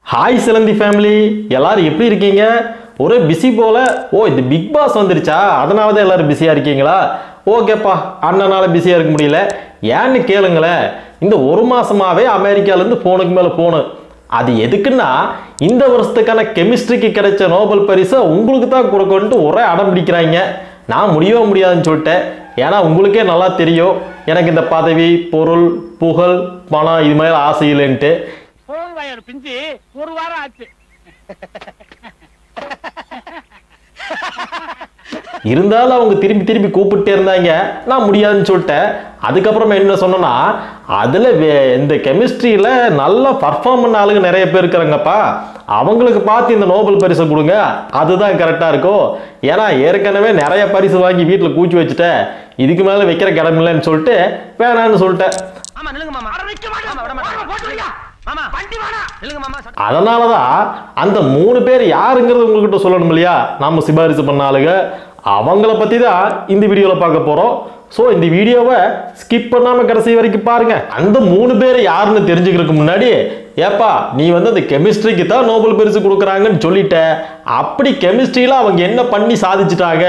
hi சிலந்தி family எல்லாரும் எப்படி இருக்கீங்க ஒரே பிஸி போல ஓ இது பிக் பாஸ் வந்துருச்சா அதனால தான் எல்லாரும் பிஸியாக இருக்கீங்களா ஓகேப்பா அண்ணனால பிஸியாக இருக்க முடியல ஏன்னு கேளுங்களேன் இந்த ஒரு மாசமாவே அமெரிக்காலேருந்து ஃபோனுக்கு மேலே ஃபோனு அது எதுக்குன்னா இந்த வருஷத்துக்கான கெமிஸ்ட்ரிக்கு கிடைச்ச நோபல் பரிசை உங்களுக்கு தான் கொடுக்கணுன்ட்டு ஒரே அடம் பிடிக்கிறாங்க நான் முடியவே முடியாதுன்னு சொல்லிட்டேன் ஏன்னா உங்களுக்கே நல்லா தெரியும் எனக்கு இந்த பதவி பொருள் புகழ் பணம் இது மாதிரி ஆசை இல்லைன்ட்டு போன் வயர் பிஞ்சு ஒரு வாரம் ஆச்சு இருந்தாலும் அவங்க திரும்பி திரும்பி கூப்பிட்டே இருந்தாங்க நான் முடியாதுன்னு சொல்லிட்டேன் அதுக்கப்புறமா என்ன சொன்னேன்னா அதில் இந்த கெமிஸ்ட்ரியில் நல்லா பர்ஃபார்ம் பண்ண ஆளுங்க நிறைய பேர் இருக்கிறாங்கப்பா அவங்களுக்கு பார்த்து இந்த நோபல் பரிசை கொடுங்க அதுதான் கரெக்டாக இருக்கும் ஏன்னா ஏற்கனவே நிறைய பரிசு வாங்கி வீட்டில் கூச்சி வச்சுட்டேன் இதுக்கு மேலே வைக்கிற கிடமில்லைன்னு சொல்லிட்டு வேணான்னு சொல்லிட்டேன் ஆமா நில்லுங்க மாமா மாமா விட மாட்டாங்க மாமா வண்டி வாடா நில்லுங்க மாமா சட்டை- அதனால தான் அந்த மூணு பேர் யாருங்கிறது உங்ககிட்ட சொல்லணும் இல்லையா நம்ம சிபாரிசு பண்ண ஆளுங்க அவங்கள பற்றி தான் இந்த வீடியோவில் பார்க்க போகிறோம் ஸோ இந்த வீடியோவை ஸ்கிப் பண்ணாமல் கடைசி வரைக்கும் பாருங்க அந்த மூணு பேர் யாருன்னு தெரிஞ்சுக்கிறதுக்கு முன்னாடி ஏப்பா நீ வந்து அந்த கெமிஸ்ட்ரிக்கு தான் நோபல் பரிசு கொடுக்குறாங்கன்னு சொல்லிட்ட அப்படி கெமிஸ்ட்ரியில் அவங்க என்ன பண்ணி சாதிச்சிட்டாங்க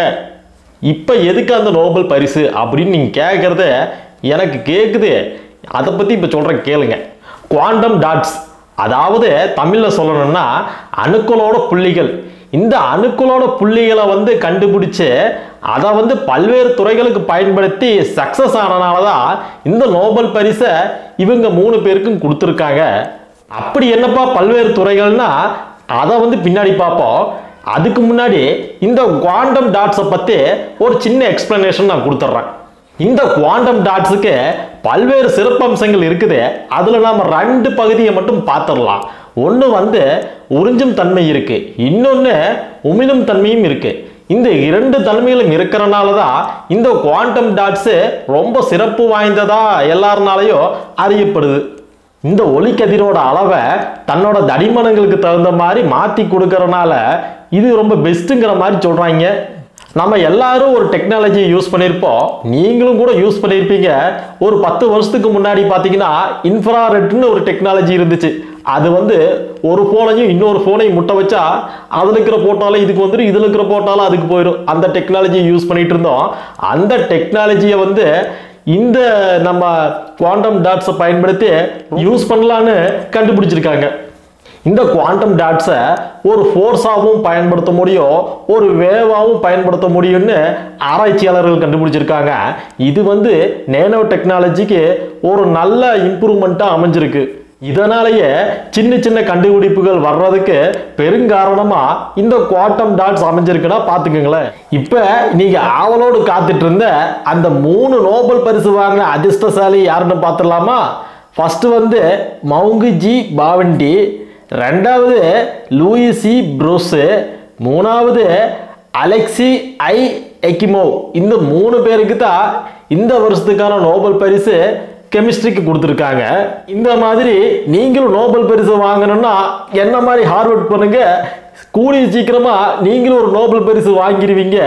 இப்போ எதுக்கு அந்த நோபல் பரிசு அப்படின்னு நீங்கள் கேட்குறத எனக்கு கேட்குது அதை பற்றி இப்போ சொல்கிறேன் கேளுங்க குவாண்டம் டாட்ஸ் அதாவது தமிழில் சொல்லணும்னா அணுக்களோட புள்ளிகள் இந்த அணுக்களோட புள்ளிகளை வந்து கண்டுபிடிச்சு அதை வந்து பல்வேறு துறைகளுக்கு பயன்படுத்தி சக்ஸஸ் ஆனனால தான் இந்த நோபல் பரிசை இவங்க மூணு பேருக்கும் கொடுத்துருக்காங்க அப்படி என்னப்பா பல்வேறு துறைகள்னா அதை வந்து பின்னாடி பார்ப்போம் அதுக்கு முன்னாடி இந்த குவாண்டம் டாட்ஸை பற்றி ஒரு சின்ன எக்ஸ்பிளனேஷன் நான் கொடுத்துட்றேன் இந்த குவாண்டம் டாட்ஸுக்கு பல்வேறு சிறப்பம்சங்கள் இருக்குது அதில் நாம் ரெண்டு பகுதியை மட்டும் பார்த்துடலாம் ஒன்று வந்து உறிஞ்சும் தன்மை இருக்கு இன்னொன்று உமிழும் தன்மையும் இருக்கு இந்த இரண்டு தன்மைகளும் இருக்கிறனால தான் இந்த குவாண்டம் டாட்ஸு ரொம்ப சிறப்பு வாய்ந்ததா எல்லாருனாலையும் அறியப்படுது இந்த ஒளிக்கதிரோட அளவை தன்னோட தடிமனங்களுக்கு தகுந்த மாதிரி மாற்றி கொடுக்கறனால இது ரொம்ப பெஸ்ட்டுங்கிற மாதிரி சொல்கிறாங்க நம்ம எல்லாரும் ஒரு டெக்னாலஜியை யூஸ் பண்ணியிருப்போம் நீங்களும் கூட யூஸ் பண்ணியிருப்பீங்க ஒரு பத்து வருஷத்துக்கு முன்னாடி பார்த்தீங்கன்னா இன்ஃப்ராரெட்னு ஒரு டெக்னாலஜி இருந்துச்சு அது வந்து ஒரு ஃபோனையும் இன்னொரு ஃபோனையும் முட்டை வச்சா அதில் இருக்கிற போட்டாலும் இதுக்கு வந்துடும் இதில் இருக்கிற போட்டாலும் அதுக்கு போயிடும் அந்த டெக்னாலஜியை யூஸ் பண்ணிட்டு இருந்தோம் அந்த டெக்னாலஜியை வந்து இந்த நம்ம குவாண்டம் டாட்ஸை பயன்படுத்தி யூஸ் பண்ணலான்னு கண்டுபிடிச்சிருக்காங்க இந்த குவாண்டம் டாட்ஸை ஒரு ஃபோர்ஸாகவும் பயன்படுத்த முடியும் ஒரு வேவாகவும் பயன்படுத்த முடியும்னு ஆராய்ச்சியாளர்கள் கண்டுபிடிச்சிருக்காங்க இது வந்து நேனோ டெக்னாலஜிக்கு ஒரு நல்ல இம்ப்ரூவ்மெண்ட்டாக அமைஞ்சிருக்கு இதனாலேயே சின்ன சின்ன கண்டுபிடிப்புகள் வர்றதுக்கு பெருங்காரணமா இந்த குவாண்டம் டாட்ஸ் அமைஞ்சிருக்குன்னா பார்த்துக்கோங்களேன் இப்போ நீங்க ஆவலோடு காத்துட்டு இருந்த அந்த மூணு நோபல் பரிசு வாங்கின அதிர்ஷ்டசாலி யாருன்னு பார்த்துடலாமா ஃபர்ஸ்ட் வந்து மவுங்கு ஜி பாவண்டி ரெண்டாவது லூயிசி ப்ரூஸு மூணாவது அலெக்சி ஐ எக்கிமோ இந்த மூணு பேருக்கு தான் இந்த வருஷத்துக்கான நோபல் பரிசு கெமிஸ்ட்ரிக்கு கொடுத்துருக்காங்க இந்த மாதிரி நீங்களும் நோபல் பரிசு வாங்கணும்னா என்ன மாதிரி ஹார்வர்ட் பண்ணுங்க கூடிய சீக்கிரமா நீங்களும் ஒரு நோபல் பரிசு வாங்கிடுவீங்க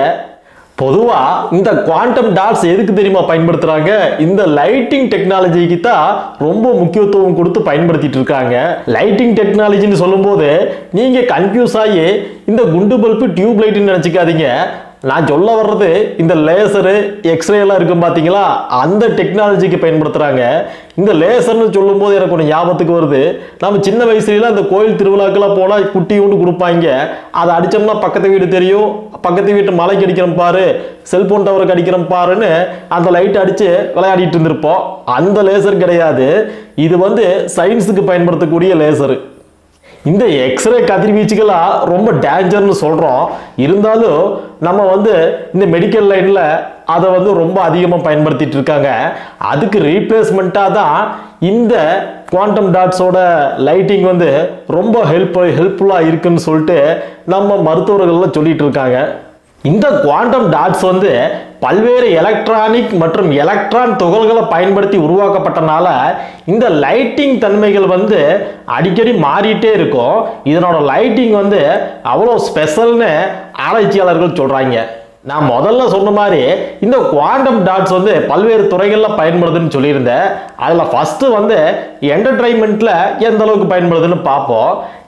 பொதுவா இந்த குவாண்டம் டாட்ஸ் எதுக்கு தெரியுமா பயன்படுத்துறாங்க இந்த லைட்டிங் டெக்னாலஜிக்கு தான் ரொம்ப முக்கியத்துவம் கொடுத்து பயன்படுத்திட்டு இருக்காங்க லைட்டிங் டெக்னாலஜின்னு சொல்லும்போது நீங்க கன்ஃபியூஸ் ஆகி இந்த குண்டு பல்பு டியூப் லைட்னு நினச்சிக்காதீங்க நான் சொல்ல வர்றது இந்த லேசரு எக்ஸ்ரே எல்லாம் இருக்கும் பார்த்தீங்களா அந்த டெக்னாலஜிக்கு பயன்படுத்துகிறாங்க இந்த லேசர்னு சொல்லும்போது எனக்கு ஒன்று ஞாபகத்துக்கு வருது நம்ம சின்ன வயசுல அந்த கோயில் திருவிழாக்கெல்லாம் போனால் குட்டி ஒன்று கொடுப்பாங்க அதை அடித்தோம்னா பக்கத்து வீடு தெரியும் பக்கத்து வீட்டு மலைக்கு அடிக்கிறோம் பாரு செல்போன் டவருக்கு அடிக்கிறோம் பாருன்னு அந்த லைட் அடித்து விளையாடிட்டு இருந்திருப்போம் அந்த லேசர் கிடையாது இது வந்து சயின்ஸுக்கு பயன்படுத்தக்கூடிய லேசரு இந்த எக்ஸ்ரே கதிர்வீச்சுகளா ரொம்ப டேஞ்சர்னு சொல்கிறோம் இருந்தாலும் நம்ம வந்து இந்த மெடிக்கல் லைனில் அதை வந்து ரொம்ப அதிகமாக பயன்படுத்திட்டு இருக்காங்க அதுக்கு ரீப்ளேஸ்மெண்ட்டாக தான் இந்த குவாண்டம் டாட்ஸோட லைட்டிங் வந்து ரொம்ப ஹெல்ப் ஹெல்ப்ஃபுல்லாக இருக்குன்னு சொல்லிட்டு நம்ம மருத்துவர்கள்லாம் சொல்லிட்டு இருக்காங்க இந்த குவாண்டம் டாட்ஸ் வந்து பல்வேறு எலக்ட்ரானிக் மற்றும் எலக்ட்ரான் துகள்களை பயன்படுத்தி உருவாக்கப்பட்டனால இந்த லைட்டிங் தன்மைகள் வந்து அடிக்கடி மாறிட்டே இருக்கும் இதனோட லைட்டிங் வந்து அவ்வளோ ஸ்பெஷல்னு ஆராய்ச்சியாளர்கள் சொல்கிறாங்க நான் முதல்ல சொன்ன மாதிரி இந்த குவாண்டம் டாட்ஸ் வந்து பல்வேறு துறைகளில் பயன்படுதுன்னு சொல்லியிருந்தேன் அதில் ஃபஸ்ட்டு வந்து என்டர்டைன்மெண்ட்டில் எந்த அளவுக்கு பயன்படுதுன்னு பார்ப்போம்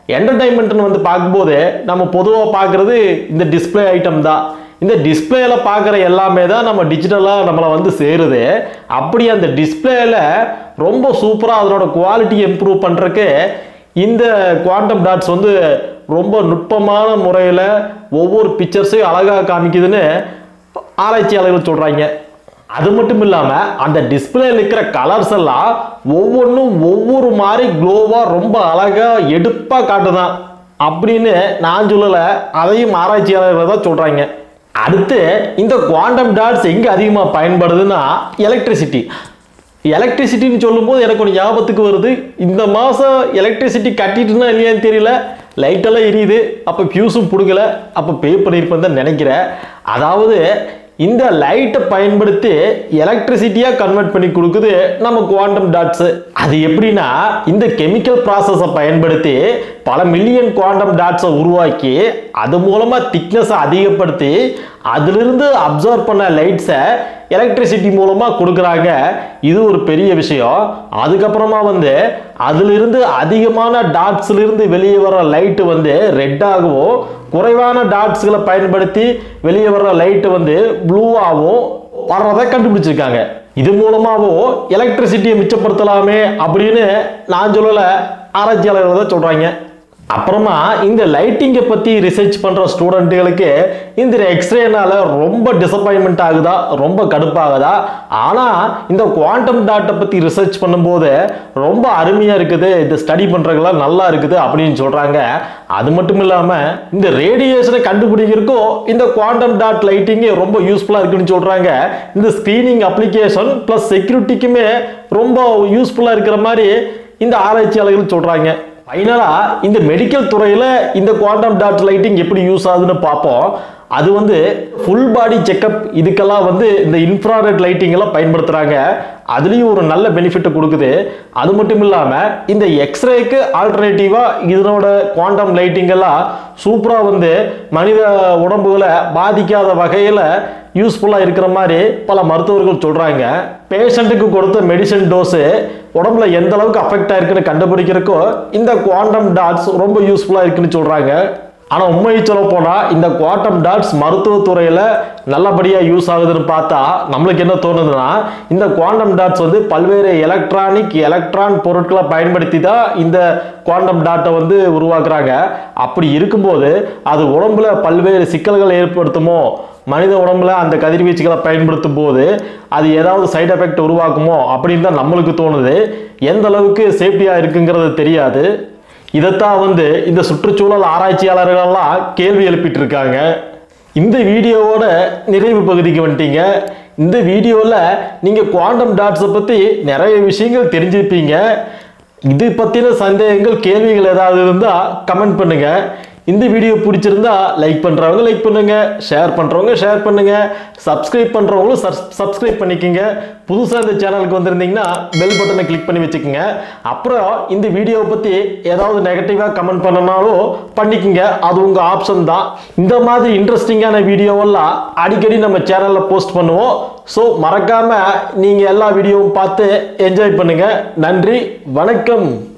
என்டர்டைன்மெண்ட்னு வந்து பார்க்கும்போது நம்ம பொதுவாக பார்க்குறது இந்த டிஸ்ப்ளே ஐட்டம் தான் இந்த டிஸ்பிளேல பார்க்குற எல்லாமே தான் நம்ம டிஜிட்டலாக நம்மளை வந்து சேருது அப்படி அந்த டிஸ்பிளேல ரொம்ப சூப்பராக அதனோட குவாலிட்டி இம்ப்ரூவ் பண்ணுறக்கு இந்த குவாண்டம் டாட்ஸ் வந்து ரொம்ப நுட்பமான முறையில் ஒவ்வொரு பிக்சர்ஸையும் அழகாக காமிக்குதுன்னு ஆராய்ச்சியாளர்கள் சொல்கிறாங்க அது மட்டும் இல்லாமல் அந்த டிஸ்பிளேல இருக்கிற கலர்ஸ் எல்லாம் ஒவ்வொன்றும் ஒவ்வொரு மாதிரி க்ளோவாக ரொம்ப அழகாக எடுப்பாக காட்டுதான் அப்படின்னு நான் சொல்லலை அதையும் ஆராய்ச்சியாளர்கள் தான் சொல்கிறாங்க அடுத்து இந்த குவாண்டம் டாட்ஸ் எங்கே அதிகமாக பயன்படுதுன்னா எலக்ட்ரிசிட்டி எலக்ட்ரிசிட்டின்னு சொல்லும்போது எனக்கு ஒரு ஞாபகத்துக்கு வருது இந்த மாதம் எலக்ட்ரிசிட்டி கட்டிட்டுனா இல்லையான்னு தெரியல லைட்டெல்லாம் எரியுது அப்போ ஃபியூஸும் பிடுங்கல அப்போ பே பண்ணியிருப்பேன் தான் நினைக்கிறேன் அதாவது இந்த லைட்டை பயன்படுத்தி எலக்ட்ரிசிட்டியாக கன்வெர்ட் பண்ணி கொடுக்குது நம்ம குவாண்டம் டாட்ஸு அது எப்படின்னா இந்த கெமிக்கல் ப்ராசஸை பயன்படுத்தி பல மில்லியன் குவாண்டம் டாட்ஸை உருவாக்கி அது மூலமாக திக்னஸை அதிகப்படுத்தி அதிலிருந்து அப்சர்வ் பண்ண லைட்ஸை எலக்ட்ரிசிட்டி மூலமாக கொடுக்குறாங்க இது ஒரு பெரிய விஷயம் அதுக்கப்புறமா வந்து அதிலிருந்து அதிகமான டாட்ஸ்லேருந்து வெளியே வர லைட்டு வந்து ரெட்டாகவும் குறைவான டாட்ஸ்களை பயன்படுத்தி வெளியே வர்ற லைட்டு வந்து ப்ளூவாகவும் வர்றதை கண்டுபிடிச்சிருக்காங்க இது மூலமாகவும் எலக்ட்ரிசிட்டியை மிச்சப்படுத்தலாமே அப்படின்னு நான் சொல்லலை ஆராய்ச்சியாளர்கள் தான் சொல்கிறாங்க அப்புறமா இந்த லைட்டிங்கை பற்றி ரிசர்ச் பண்ணுற ஸ்டூடெண்ட்டுகளுக்கு இந்த எக்ஸ்ரேனால ரொம்ப டிசப்பாயின்மெண்ட் ஆகுதா ரொம்ப கடுப்பாகுதா ஆனால் இந்த குவாண்டம் டாட்டை பற்றி ரிசர்ச் பண்ணும்போது ரொம்ப அருமையாக இருக்குது இந்த ஸ்டடி பண்ணுறதுலாம் நல்லா இருக்குது அப்படின்னு சொல்கிறாங்க அது மட்டும் இல்லாமல் இந்த ரேடியேஷனை கண்டுபிடிக்கிறதுக்கும் இந்த குவாண்டம் டாட் லைட்டிங்கு ரொம்ப யூஸ்ஃபுல்லாக இருக்குன்னு சொல்கிறாங்க இந்த ஸ்க்ரீனிங் அப்ளிகேஷன் ப்ளஸ் செக்யூரிட்டிக்குமே ரொம்ப யூஸ்ஃபுல்லாக இருக்கிற மாதிரி இந்த ஆராய்ச்சியாளர்கள் சொல்கிறாங்க ஃபைனலாக இந்த மெடிக்கல் துறையில் இந்த குவாண்டம் டாட் லைட்டிங் எப்படி யூஸ் ஆகுதுன்னு பார்ப்போம் அது வந்து ஃபுல் பாடி செக்கப் இதுக்கெல்லாம் வந்து இந்த இன்ஃப்ராரெட் லைட்டிங் எல்லாம் பயன்படுத்துகிறாங்க அதுலேயும் ஒரு நல்ல பெனிஃபிட்டை கொடுக்குது அது மட்டும் இல்லாமல் இந்த எக்ஸ்ரேக்கு ஆல்டர்னேட்டிவாக இதனோட குவாண்டம் லைட்டிங் எல்லாம் சூப்பராக வந்து மனித உடம்புகளை பாதிக்காத வகையில் யூஸ்ஃபுல்லாக இருக்கிற மாதிரி பல மருத்துவர்கள் சொல்கிறாங்க பேஷண்ட்டுக்கு கொடுத்த மெடிசன் டோஸு உடம்புல எந்த அளவுக்கு அஃபெக்ட் ஆயிருக்குன்னு கண்டுபிடிக்கிறதுக்கும் இந்த குவாண்டம் டாட்ஸ் ரொம்ப யூஸ்ஃபுல்லாக இருக்குன்னு சொல்கிறாங்க ஆனால் உண்மையை சொல்ல போனால் இந்த குவாண்டம் டாட்ஸ் மருத்துவத்துறையில் நல்லபடியாக யூஸ் ஆகுதுன்னு பார்த்தா நம்மளுக்கு என்ன தோணுதுன்னா இந்த குவாண்டம் டாட்ஸ் வந்து பல்வேறு எலக்ட்ரானிக் எலக்ட்ரான் பொருட்களை பயன்படுத்தி தான் இந்த குவாண்டம் டாட்டை வந்து உருவாக்குறாங்க அப்படி இருக்கும்போது அது உடம்புல பல்வேறு சிக்கல்கள் ஏற்படுத்துமோ மனித உடம்புல அந்த கதிர்வீச்சுகளை பயன்படுத்தும் போது அது ஏதாவது சைடு எஃபெக்ட் உருவாக்குமோ அப்படின்னு தான் நம்மளுக்கு தோணுது எந்த அளவுக்கு சேஃப்டியாக இருக்குங்கிறது தெரியாது இதைத்தான் வந்து இந்த சுற்றுச்சூழல் ஆராய்ச்சியாளர்கள்லாம் கேள்வி எழுப்பிட்டு இருக்காங்க இந்த வீடியோவோட நிறைவு பகுதிக்கு வந்துட்டீங்க இந்த வீடியோவில் நீங்கள் குவாண்டம் டாட்ஸை பற்றி நிறைய விஷயங்கள் தெரிஞ்சிருப்பீங்க இது பற்றின சந்தேகங்கள் கேள்விகள் ஏதாவது இருந்தால் கமெண்ட் பண்ணுங்கள் இந்த வீடியோ பிடிச்சிருந்தா லைக் பண்ணுறவங்க லைக் பண்ணுங்க ஷேர் பண்ணுறவங்க ஷேர் பண்ணுங்க சப்ஸ்கிரைப் பண்ணுறவங்களும் சப்ஸ்கிரைப் பண்ணிக்கோங்க புதுசாக இந்த சேனலுக்கு வந்திருந்தீங்கன்னா பெல் பட்டனை கிளிக் பண்ணி வச்சுக்கோங்க அப்புறம் இந்த வீடியோவை பற்றி ஏதாவது நெகட்டிவாக கமெண்ட் பண்ணனாலும் பண்ணிக்கோங்க அது உங்கள் ஆப்ஷன் தான் இந்த மாதிரி இன்ட்ரெஸ்டிங்கான வீடியோவெல்லாம் அடிக்கடி நம்ம சேனலில் போஸ்ட் பண்ணுவோம் ஸோ மறக்காமல் நீங்கள் எல்லா வீடியோவும் பார்த்து என்ஜாய் பண்ணுங்கள் நன்றி வணக்கம்